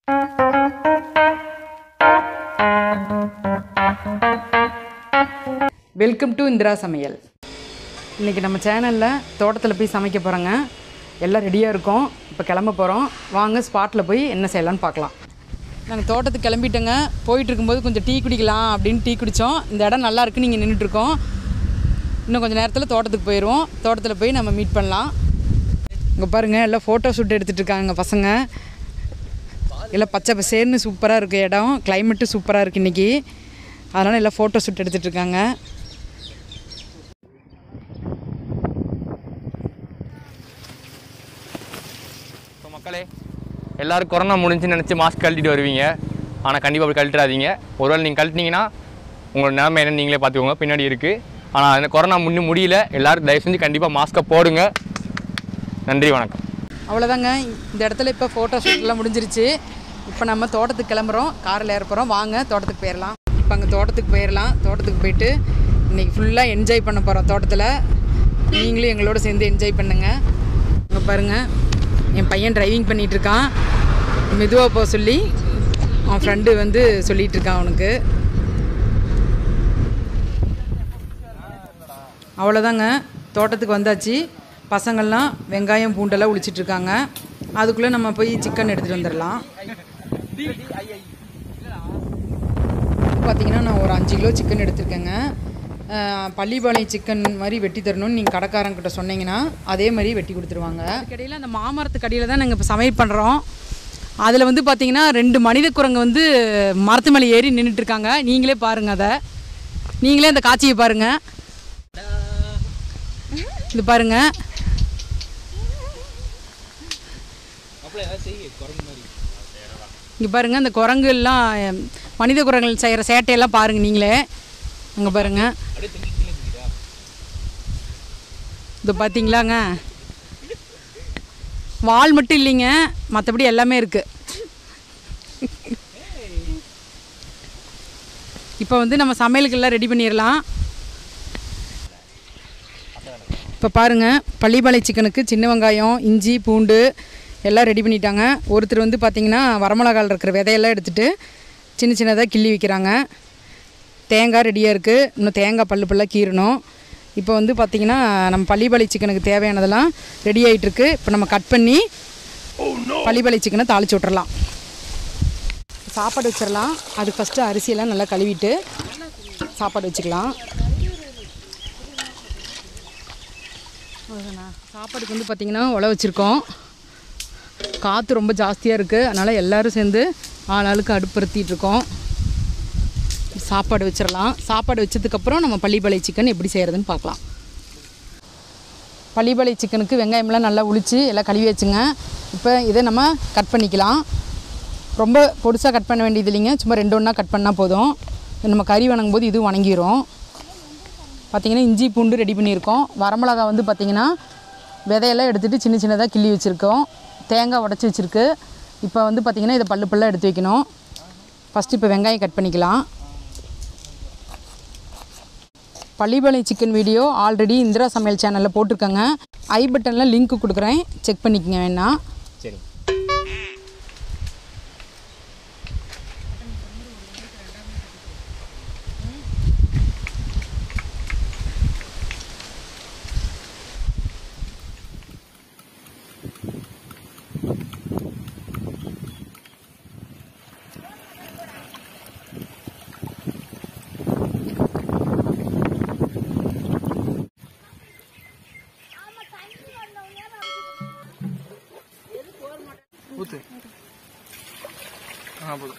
Welcome to Indira சமையல் இன்றைக்கி நம்ம சேனலில் தோட்டத்தில் போய் சமைக்க போகிறோங்க எல்லாம் ரெடியாக இருக்கோம் இப்போ கிளம்ப போகிறோம் வாங்க ஸ்பாட்டில் போய் என்ன செய்யலாம்னு பார்க்கலாம் நாங்கள் தோட்டத்துக்கு கிளம்பிட்டோங்க போயிட்டு இருக்கும்போது கொஞ்சம் டீ குடிக்கலாம் அப்படின்னு டீ குடித்தோம் இந்த இடம் நல்லா இருக்குன்னு இங்கே நின்றுட்டுருக்கோம் இன்னும் கொஞ்சம் நேரத்தில் தோட்டத்துக்கு போயிடுவோம் தோட்டத்தில் போய் நம்ம மீட் பண்ணலாம் இங்கே பாருங்கள் எல்லாம் ஃபோட்டோ ஷூட் எடுத்துகிட்டு இருக்காங்க பசங்க எல்லாம் பச்சை பசேர்னு சூப்பராக இருக்குது இடம் கிளைமேட்டு சூப்பராக இருக்குது இன்றைக்கி அதனால் எல்லாம் ஃபோட்டோ ஷூட் எடுத்துகிட்டு இருக்காங்க ஸோ மக்களே எல்லாரும் கொரோனா முடிஞ்சுன்னு நினச்சி மாஸ்க் கழட்டிட்டு வருவீங்க ஆனால் கண்டிப்பாக அப்படி கழட்டிடாதீங்க ஒருவேளை நீங்கள் கழட்டினீங்கன்னா உங்களோட நிலைமை என்னன்னு நீங்களே பார்த்துக்கோங்க பின்னாடி இருக்குது ஆனால் அந்த கொரோனா முன்னும் முடியல எல்லாரும் தயவு செஞ்சு கண்டிப்பாக மாஸ்க்கை போடுங்க நன்றி வணக்கம் அவ்வளோதாங்க இந்த இடத்துல இப்போ ஃபோட்டோ ஷூட்லாம் முடிஞ்சிருச்சு இப்போ நம்ம தோட்டத்துக்கு கிளம்புறோம் காரில் ஏற போகிறோம் வாங்க தோட்டத்துக்கு போயிடலாம் இப்போ அங்கே தோட்டத்துக்கு போயிடலாம் தோட்டத்துக்கு போயிட்டு இன்றைக்கி ஃபுல்லாக என்ஜாய் பண்ண போகிறோம் தோட்டத்தில் நீங்களும் எங்களோட சேர்ந்து என்ஜாய் பண்ணுங்க இங்கே பாருங்கள் என் பையன் டிரைவிங் பண்ணிகிட்டு இருக்கான் மெதுவாக போக சொல்லி அவன் ஃப்ரெண்டு வந்து சொல்லிகிட்டு இருக்கான் அவனுக்கு அவ்வளோதாங்க தோட்டத்துக்கு வந்தாச்சு பசங்கள்லாம் வெங்காயம் பூண்டெல்லாம் உளிச்சிட்டு இருக்காங்க அதுக்குள்ளே நம்ம போய் சிக்கன் எடுத்துகிட்டு வந்துடலாம் பார்த்தீங்கன்னா நான் ஒரு அஞ்சு கிலோ சிக்கன் எடுத்திருக்கேங்க அஹ், பள்ளிப்பாளையம் சிக்கன் மாதிரி வெட்டி தரணும்னு நீங்கள் கடைக்காரங்கிட்ட சொன்னீங்கன்னா அதே மாதிரி வெட்டி கொடுத்துருவாங்க அதுக்கடையில் அந்த மாமரத்துக்கு அடியில் தான் நாங்கள் இப்போ சமையல் பண்ணுறோம் அதில் வந்து பார்த்தீங்கன்னா ரெண்டு மனித குரங்கு வந்து மரத்து மேலே ஏறி நின்றுட்டு இருக்காங்க நீங்களே பாருங்கள் அதை நீங்களே அந்த காட்சியை பாருங்கள் இது பாருங்க இங்கே பாருங்க அந்த குரங்கு எல்லாம் அஹ், மனித குரங்குகள் செய்கிற சேட்டையெல்லாம் பாருங்க நீங்களே அங்கே பாருங்க இது பார்த்தீங்களாங்க வால் மட்டும் இல்லைங்க மற்றபடி எல்லாமே இருக்குது இப்போ வந்து நம்ம சமையலுக்கெல்லாம் ரெடி பண்ணிடலாம் இப்போ பாருங்கள் பள்ளிப்பாளை சிக்கனுக்கு சின்ன வெங்காயம் இஞ்சி பூண்டு எல்லாம் ரெடி பண்ணிட்டாங்க ஒருத்தர் வந்து பார்த்திங்கன்னா வரமிளகாயில் இருக்கிற விதையெல்லாம் எடுத்துகிட்டு சின்ன சின்னதாக கிள்ளி வைக்கிறாங்க தேங்காய் ரெடியாக இருக்குது இன்னும் தேங்காய் பல்லு பல்லாக கீறணும் இப்போ வந்து பார்த்திங்கன்னா நம்ம பள்ளிப்பாளை சிக்கனுக்கு தேவையானதெல்லாம் ரெடி ஆகிட்டுருக்கு இப்போ நம்ம கட் பண்ணி பள்ளிப்பாளை சிக்கனை தாளிச்சு விட்றலாம் சாப்பாடு வச்சிடலாம் அதுக்கு ஃபஸ்ட்டு அரிசியெல்லாம் நல்லா கழுவிட்டு சாப்பாடு வச்சுக்கலாம் அவ்வளோதாண்ணா சாப்பாடுக்கு வந்து பார்த்திங்கன்னா உழ வச்சுருக்கோம் காற்று ரொம்ப ஜாஸ்தியாக இருக்குது அதனால் எல்லோரும் சேர்ந்து ஆளாளுக்கு அடுப்படுத்திட்டு இருக்கோம் சாப்பாடு வச்சிடலாம் சாப்பாடு வச்சதுக்கப்புறம் நம்ம பள்ளிப்பாளை சிக்கன் எப்படி செய்கிறதுன்னு பார்க்கலாம் பள்ளிப்பாளை சிக்கனுக்கு வெங்காயம்லாம் நல்லா உளிச்சு எல்லாம் கழுவி வச்சுங்க இப்போ இதை நம்ம கட் பண்ணிக்கலாம் ரொம்ப பொடுசாக கட் பண்ண வேண்டியது இல்லைங்க சும்மா ரெண்டு ஒன்றா கட் பண்ணால் போதும் நம்ம கறி வணங்கும் போது இதுவும் வணங்கிரும் பார்த்திங்கன்னா இஞ்சி பூண்டு ரெடி பண்ணியிருக்கோம் வரமிளகா வந்து பார்த்திங்கன்னா விதையெல்லாம் எடுத்துகிட்டு சின்ன சின்னதாக கிள்ளி வச்சுருக்கோம் தேங்காய் உடச்சி வச்சுருக்கு இப்போ வந்து பார்த்திங்கன்னா இதை பல்லு பல்லாக எடுத்து வைக்கணும் ஃபஸ்ட்டு இப்போ வெங்காயம் கட் பண்ணிக்கலாம் Pallipalayam chicken video already Indira சமையல் சேனலில் போட்டிருக்கேங்க ஐ பட்டனில் லிங்க் கொடுக்குறேன் செக் பண்ணிக்கங்க வேணா சரி ஊத்து ஆ போதும்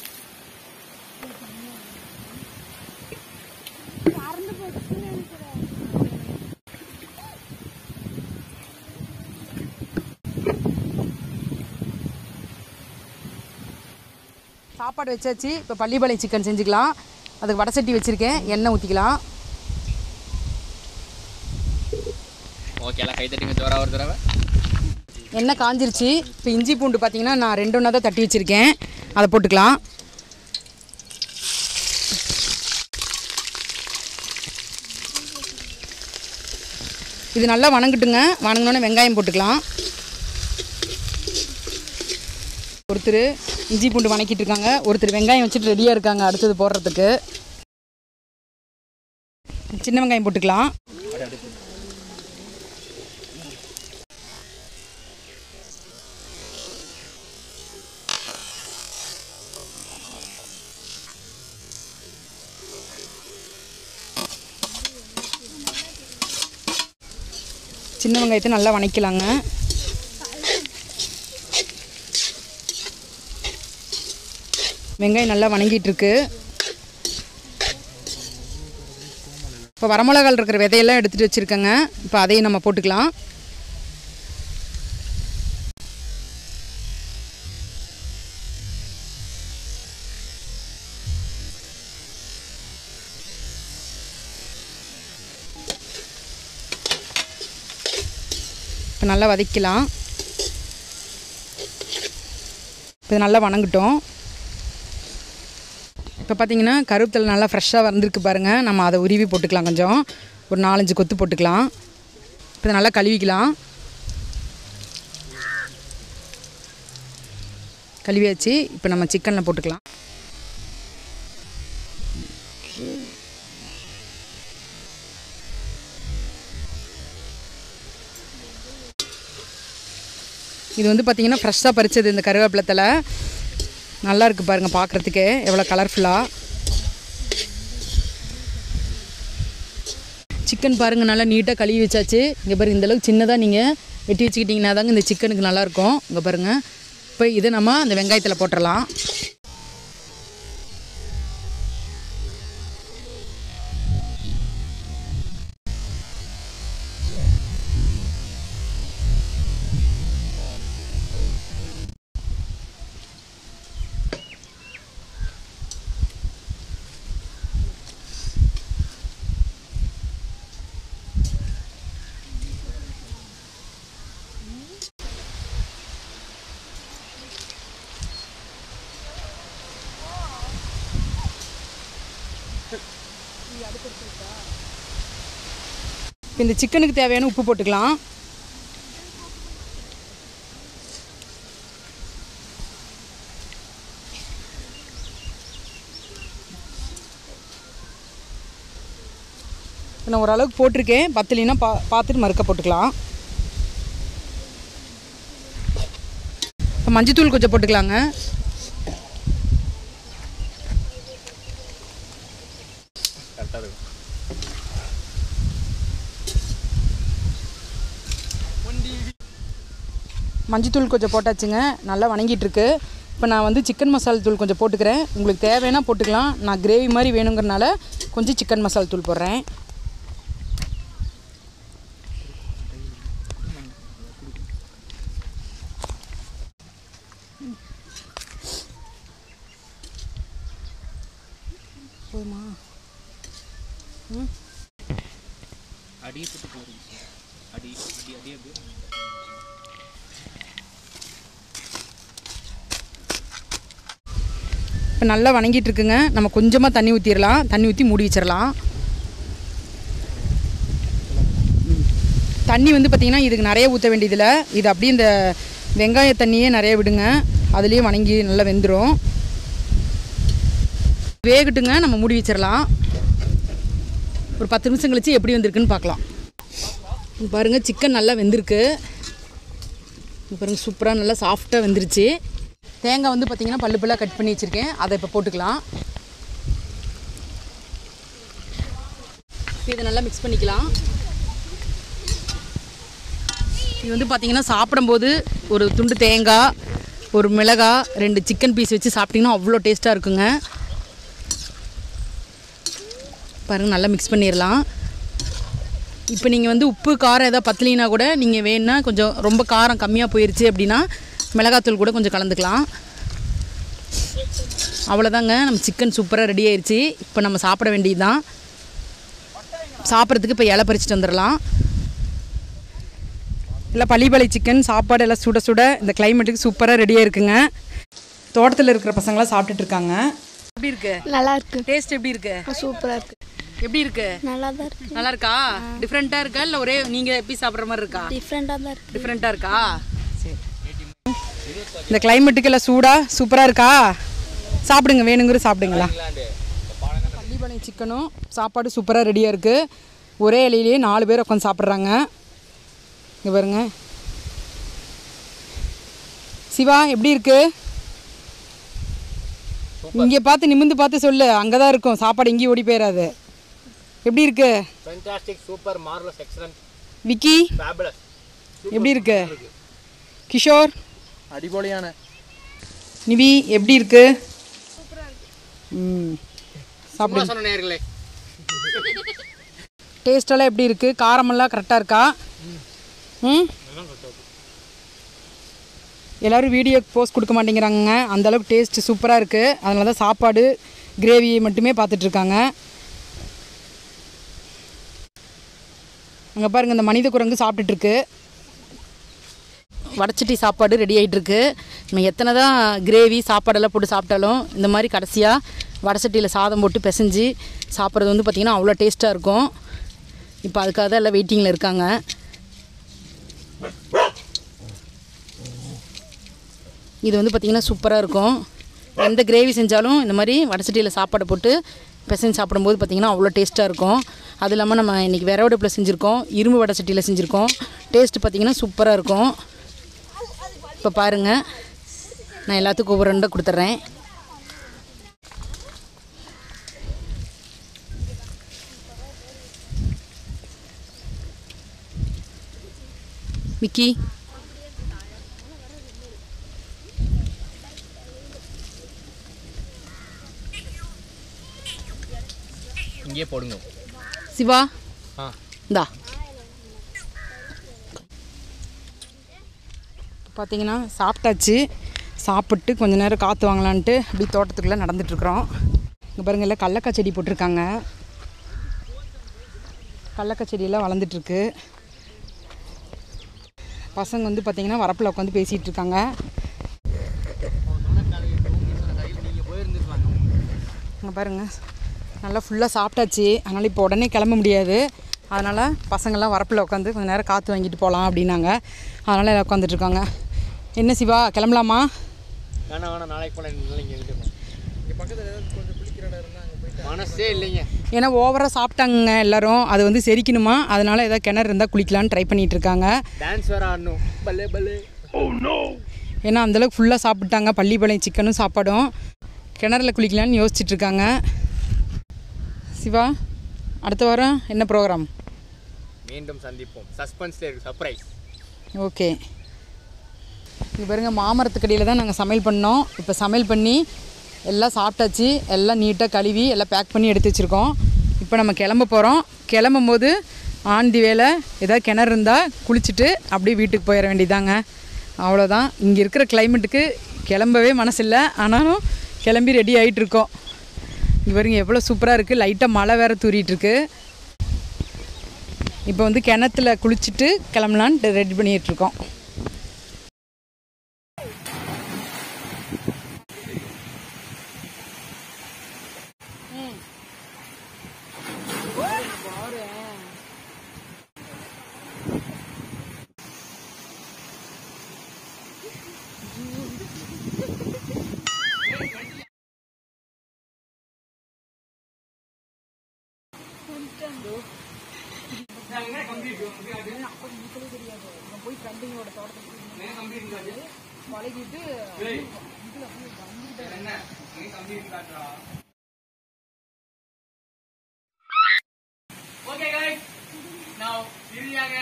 சாப்பாடு வச்சாச்சு இப்போ பள்ளிப்பாளையம் சிக்கன் செஞ்சுக்கலாம் அதுக்கு வடை சட்டி வச்சுருக்கேன் எண்ணெய் ஊற்றிக்கலாம் ஓகே எல்லாம் கை தட்டிங்க ஜோரா ஒரு தடவை எண்ணெய் காஞ்சிருச்சு இப்போ இஞ்சி பூண்டு பார்த்தீங்கன்னா நான் ரெண்டு ஒன்றா தான் தட்டி வச்சுருக்கேன் அதை போட்டுக்கலாம் இது நல்லா வணங்கட்டுங்க வணங்கினோன்னே வெங்காயம் போட்டுக்கலாம் ஒருத்தர் இஞ்சி பூண்டு வணக்கிட்டு இருக்காங்க ஒருத்தர் வெங்காயம் வச்சுட்டு ரெடியாக இருக்காங்க அடுத்தது போடுறதுக்கு சின்ன வெங்காயம் போட்டுக்கலாம் சின்ன வெங்காயத்தை நல்லா வணக்கலாங்க வெங்காயம் நல்லா வணங்கிட்டு இருக்கு இப்போ வரமிளகால் இருக்கிற விதையெல்லாம் எடுத்துகிட்டு வச்சுருக்கேங்க இப்போ அதையும் நம்ம போட்டுக்கலாம் இப்போ நல்லா வதக்கலாம் இப்போ நல்லா வணங்கட்டும் இப்போ பார்த்தீங்கன்னா கருவேப்பிலை நல்லா ஃப்ரெஷ்ஷாக வந்திருக்கு பாருங்கள் நம்ம அதை உருவி போட்டுக்கலாம் கொஞ்சம் ஒரு நாலஞ்சு கொத்து போட்டுக்கலாம் இப்போ இதை நல்லா கழுவிக்கலாம் கழுவியாச்சு இப்போ நம்ம சிக்கனில் போட்டுக்கலாம் இது வந்து பார்த்தீங்கன்னா ஃப்ரெஷ்ஷாக பறிச்சது இந்த கருவேப்பிலை தழை நல்லா இருக்குது பாருங்கள் பார்க்குறதுக்கு எவ்வளோ கலர்ஃபுல்லாக சிக்கன் பாருங்கள் நல்லா நீட்டாக கழுவி வச்சாச்சு இங்கே பாருங்க இந்த அளவுக்கு சின்னதாக நீங்கள் வெட்டி வச்சுக்கிட்டிங்கன்னா தாங்க இந்த சிக்கனுக்கு நல்லாயிருக்கும் இங்கே பாருங்கள் இப்போ இதை நம்ம அந்த வெங்காயத்தில் போட்டுடலாம் இப்போ இந்த சிக்கனுக்கு தேவையான உப்பு போட்டுக்கலாம் இப்போ நான் ஓரளவுக்கு போட்டிருக்கேன் பத்தலைன்னா பா பார்த்துட்டு மறுக்க போட்டுக்கலாம் இப்போ மஞ்சத்தூள் கொஞ்சம் போட்டுக்கலாங்க கரெக்டாக இருக்கும் மஞ்சத்தூள் கொஞ்சம் போட்டாச்சுங்க நல்லா வணங்கிட்டு இருக்கு இப்போ நான் வந்து சிக்கன் மசாலா தூள் கொஞ்சம் போட்டுக்கிறேன் உங்களுக்கு தேவைன்னா போட்டுக்கலாம் நான் கிரேவி மாதிரி வேணுங்கிறனால கொஞ்சம் சிக்கன் மசாலா தூள் போடுறேன் போதுமா ம் அடியே போட்டு போகிறீங்க சார் அடி அடி அடி அப்படியே இப்போ நல்லா வணங்கிட்டு இருக்குங்க நம்ம கொஞ்சமாக தண்ணி ஊற்றிடலாம் தண்ணி ஊற்றி மூடி வச்சிடலாம் தண்ணி வந்து பார்த்திங்கன்னா இதுக்கு நிறைய ஊற்ற வேண்டியதில்லை இது அப்படியே இந்த வெங்காய தண்ணியே நிறைய விடுங்க அதுலேயே வணங்கி நல்லா வெந்துடும் வேகட்டுங்க நம்ம மூடி வச்சிடலாம் ஒரு பத்து நிமிஷம் கழிச்சு எப்படி வந்திருக்குன்னு பார்க்கலாம் இங்க பாருங்க சிக்கன் நல்லா வெந்திருக்கு இங்க பாருங்க சூப்பராக நல்லா சாஃப்டாக வெந்துருச்சு தேங்காய் வந்து பார்த்திங்கன்னா பல்லு பல்லாக கட் பண்ணி வச்சுருக்கேன் அதை இப்போ போட்டுக்கலாம் இப்போ இதை நல்லா மிக்ஸ் பண்ணிக்கலாம் இது வந்து பார்த்திங்கன்னா சாப்பிடும்போது ஒரு துண்டு தேங்காய் ஒரு மிளகாய் ரெண்டு சிக்கன் பீஸ் வச்சு சாப்பிட்டிங்கன்னா அவ்வளோ டேஸ்ட்டாக இருக்குங்க பாருங்கள் நல்லா மிக்ஸ் பண்ணிடலாம் இப்போ நீங்கள் வந்து உப்பு காரம் எதாவது பத்தலினா கூட நீங்கள் வேணுன்னா கொஞ்சம் ரொம்ப காரம் கம்மியாக போயிருச்சு அப்படின்னா மிளகாத்தூள் கூட கொஞ்சம் கலந்துக்கலாம் அவ்வளோதாங்க நம்ம சிக்கன் சூப்பராக ரெடி ஆயிருச்சு இப்போ நம்ம சாப்பிட வேண்டியது தான் சாப்பிட்றதுக்கு இப்போ இலை பறிச்சுட்டு வந்துடலாம் இல்லை பள்ளிப்பாளை சிக்கன் சாப்பாடு எல்லாம் சுட சுட இந்த கிளைமேட்டுக்கு சூப்பராக ரெடியாக இருக்குங்க தோட்டத்தில் இருக்கிற பசங்களாம் சாப்பிட்டுட்டு இருக்காங்க எப்படி இருக்கு நல்லா இருக்கு டேஸ்ட் எப்படி இருக்கு சூப்பரா இருக்கு எப்படி இருக்கு நல்லா தான் இருக்கு நல்லா இருக்கா டிஃப்ரெண்ட்டாக இருக்கா இல்லை ஒரே நீங்கள் எப்படி சாப்பிட்ற மாதிரி இருக்கா டிஃப்ரெண்டாக தான் இருக்கு டிஃப்ரெண்ட்டாக இருக்கா சரி இந்த கிளைமேட்டுக்கு எல்லாம் சூடாக சூப்பராக இருக்கா சாப்பிடுங்க வேணுங்கிற சாப்பிடுங்களா பள்ளிப்பாளையம் சிக்கனும் சாப்பாடு சூப்பராக ரெடியாக இருக்குது ஒரே இலையிலேயே நாலு பேர் உட்காந்து சாப்பிட்றாங்க இங்கே பாருங்க சிவா எப்படி இருக்கு இங்கே பார்த்து நிமிந்து பார்த்து சொல்லு அங்கே தான் இருக்கும் சாப்பாடு எங்கேயும் ஓடி போயிடாது எப்படி இருக்கு fantastic super marvellous excellent Vicky fabulous எப்படி இருக்கு கிஷோர் அடிபொலியான நிவி எப்படி இருக்கு ம் சாப்பிடுங்க சொன்ன நேர்களே டேஸ்டெல்லாம் எப்படி இருக்கு காரமெல்லாம் கரெக்டாக இருக்கா ம் எல்லோரும் வீடியோ போஸ்ட் கொடுக்க மாட்டேங்கிறாங்க அந்த அளவுக்கு டேஸ்ட் சூப்பராக இருக்குது அதனால தான் சாப்பாடு கிரேவி மட்டுமே பார்த்துட்டு இருக்காங்க அங்கே பாருங்கள் இந்த மனித குரங்கு சாப்பிட்டுட்டு இருக்கு வடச்சட்டி சாப்பாடு ரெடி ஆகிட்டு இருக்கு நம்ம எத்தனை தான் கிரேவி சாப்பாடெல்லாம் போட்டு சாப்பிட்டாலும் இந்த மாதிரி கடைசியாக வடசட்டியில் சாதம் போட்டு பிசைஞ்சு சாப்பிட்றது வந்து பார்த்திங்கன்னா அவ்வளோ டேஸ்ட்டாக இருக்கும் இப்போ அதுக்காக தான் எல்லாம் வெயிட்டிங்கில் இருக்காங்க இது வந்து பார்த்திங்கன்னா சூப்பராக இருக்கும் எந்த கிரேவி செஞ்சாலும் இந்த மாதிரி வடசட்டியில் சாப்பாடை போட்டு பிசைஞ்சு சாப்பிடும்போது பார்த்திங்கன்னா அவ்வளோ டேஸ்ட்டாக இருக்கும் அது இல்லாமல் நம்ம இன்றைக்கி விரவடுப்பில் செஞ்சுருக்கோம் இரும்பு வடை சட்டியில் செஞ்சுருக்கோம் டேஸ்ட்டு பார்த்திங்கன்னா சூப்பராக இருக்கும் இப்போ பாருங்கள் நான் எல்லாத்துக்கும் ஒவ்வொரு ரெண்டை கொடுத்துட்றேன் விக்கி இங்கேயே போடுங்க சிவா ஆ இந்தா பார்த்தீங்கன்னா சாப்பிட்டாச்சு சாப்பிட்டு கொஞ்ச நேரம் காற்று வாங்கலான்ட்டு அப்படி தோட்டத்துக்குள்ளே நடந்துட்டுருக்குறோம் இங்கே பாருங்க எல்லாம் கடலக்காய் செடி போட்டிருக்காங்க கடலக்காய் செடியெல்லாம் வளர்ந்துட்டுருக்கு பசங்க வந்து பார்த்திங்கன்னா வரப்பில் உட்காந்து பேசிகிட்டு இருக்காங்க இங்கே பாருங்கள் நல்லா ஃபுல்லாக சாப்பிட்டாச்சு அதனால் இப்போ உடனே கிளம்ப முடியாது அதனால் பசங்கள்லாம் வரப்பில் உட்காந்து கொஞ்சம் நேரம் காற்று வாங்கிட்டு போகலாம் அப்படின்னாங்க அதனால் எல்லாம் உட்காந்துட்டு இருக்காங்க என்ன சிவா கிளம்பலாமா வேணா வேணா நாளைக்கு போல இங்கே இருக்கு மனசே இல்லைங்க ஏன்னா ஓவராக சாப்பிட்டாங்க எல்லாரும் அது வந்து செரிக்கணுமா அதனால் ஏதாவது கிணறு இருந்தால் குளிக்கலான்னு ட்ரை பண்ணிகிட்டு இருக்காங்க டான்ஸ் வேற ஆடணும் பல்லே பல்லே ஏன்னா அந்தளவுக்கு ஃபுல்லாக சாப்பிட்டாங்க பள்ளிப்பாளையம் சிக்கனும் சாப்பாடும் கிணறுல குளிக்கலான்னு யோசிச்சுட்டு இருக்காங்க சிவா அடுத்த வாரம் என்ன ப்ரோக்ராம் மீண்டும் சந்திப்போம் சஸ்பென்ஸ்ல இருக்கு சர்ப்ரைஸ் ஓகே இங்கே பாருங்க மாமரத்துக்கடியில் தான் நாங்கள் சமையல் பண்ணோம் இப்போ சமையல் பண்ணி எல்லாம் சாப்பிட்டாச்சு எல்லாம் நீட்டாக கழுவி எல்லாம் பேக் பண்ணி எடுத்து வச்சுருக்கோம் இப்போ நம்ம கிளம்ப போகிறோம் கிளம்பும் போது ஆண்டி வேலை ஏதாவது கிணறு இருந்தால் குளிச்சுட்டு அப்படியே வீட்டுக்கு போயிட வேண்டியதாங்க அவ்வளோதான் இங்கே இருக்கிற கிளைமேட்டுக்கு கிளம்பவே மனசில்லை ஆனாலும் கிளம்பி ரெடி ஆகிட்டு இருக்கோம் இங்கே பாருங்க எவ்வளோ சூப்பராக இருக்குது லைட்டாக மழை வேறு தூரிட்டு இருக்கு இப்போ வந்து கிணத்துல குளிச்சுட்டு கிளம்பலான்ட்டு ரெடி பண்ணிகிட்டு இருக்கோம் ஓகே गाइस நான் இறுதியாக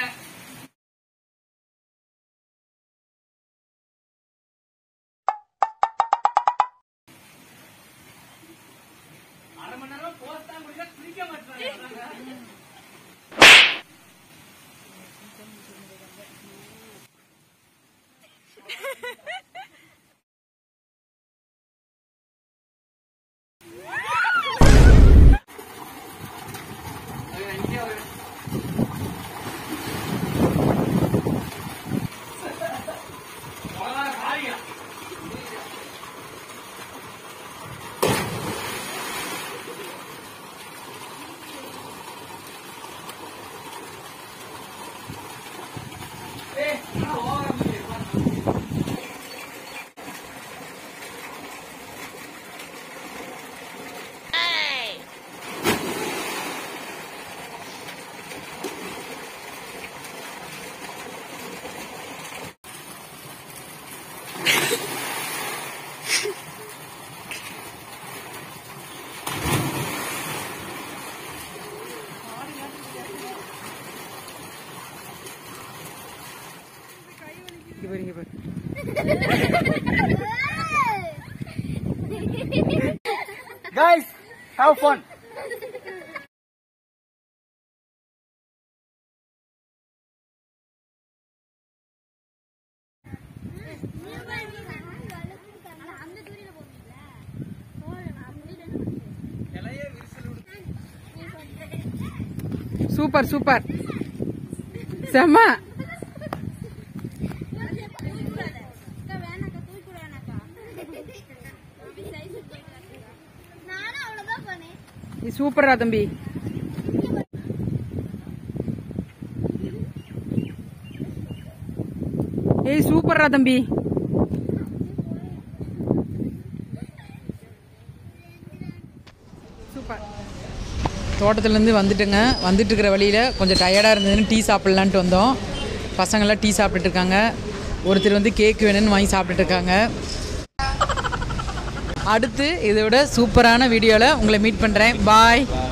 அரை மணி நேரம் போஸ்ட் தான் முடியல குளிக்க மாட்டேன் Guys, have fun. Super super செம்ம நானும் அவ்வளவுதான் பண்ணேன் நீ சூப்பரா தம்பி ஏய் சூப்பர்ரா தம்பி சூப்பர் தோட்டத்துலேருந்து வந்துட்டுங்க வந்துட்டு இருக்கிற வழியில் கொஞ்சம் டயர்டாக இருந்ததுன்னு டீ சாப்பிட்லான்ட்டு வந்தோம் பசங்களாம் டீ சாப்பிட்டுட்டு இருக்காங்க ஒருத்தர் வந்து கேக் வேணும்னு வாங்கி சாப்பிட்டுட்டு இருக்காங்க அடுத்து இதை விட சூப்பரான வீடியோவில் உங்களை மீட் பண்ணுறேன் பாய்